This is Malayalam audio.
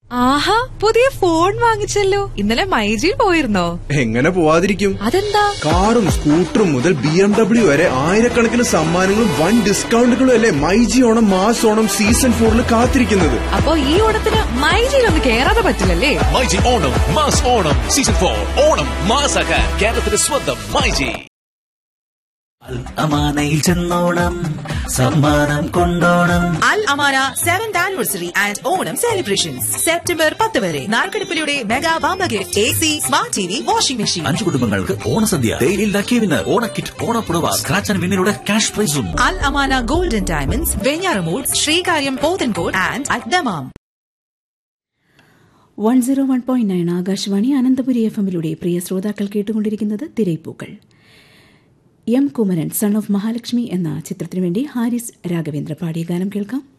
ആഹാ പുതിയ ഫോൺ വാങ്ങിച്ചല്ലോ ഇന്നലെ മൈജിയിൽ പോയിരുന്നോ എങ്ങനെ പോവാതിരിക്കും അതെന്താ കാറും സ്കൂട്ടറും മുതൽ ബി എം ഡബ്ല്യു വരെ ആയിരക്കണക്കിന് സമ്മാനങ്ങളും വൻ ഡിസ്കൗണ്ടുകളും അല്ലേ myG Onam mass Onam season ഫോറിൽ കാത്തിരിക്കുന്നത് അപ്പൊ ഈ ഓണത്തിന് മൈജിയിൽ ഒന്ന് കേറാതെ പറ്റില്ലല്ലേ myG Onam mass Onam season four Onam മാസാക്കാൻ കേരളത്തിന്റെ സ്വന്തം മൈജി അമാനയിൽ ചെന്നോണം സമ്മാനം കൊണ്ടോണം Al Amana seventh anniversary and Onam celebrations September പത്ത് വരെ നാർക്കടുപ്പിലൂടെ മെഗാ വാമ്പ gift A C smart T V washing machine അഞ്ചു കുടുംബങ്ങൾക്ക് ഓണസദ്യ ഡെയിലിൽ ലക്കിയവിന് ഓണക്കിറ്റ് ഓണപ്പുടവ സ്ക്രാച്ച് ആൻഡ് വിന്നിലൂടെ ക്യാഷ് പ്രൈസും Al Amana golden diamonds Venjaramoodu Sreekaryam Pothencode and അദ്ദമാം one zero one point nine Akashvani Ananthapuri F എമ്മിലൂടെ പ്രിയ ശ്രോതാക്കൾ കേട്ടുകൊണ്ടിരിക്കുന്നത് തിരൈപ്പൂക്കൾ M Kumaran son of Mahalakshmi എന്ന ചിത്രത്തിനു വേണ്ടി ഹാരിസ് രാഘവേന്ദ്ര പാടിയ ഗാനം കേൾക്കാം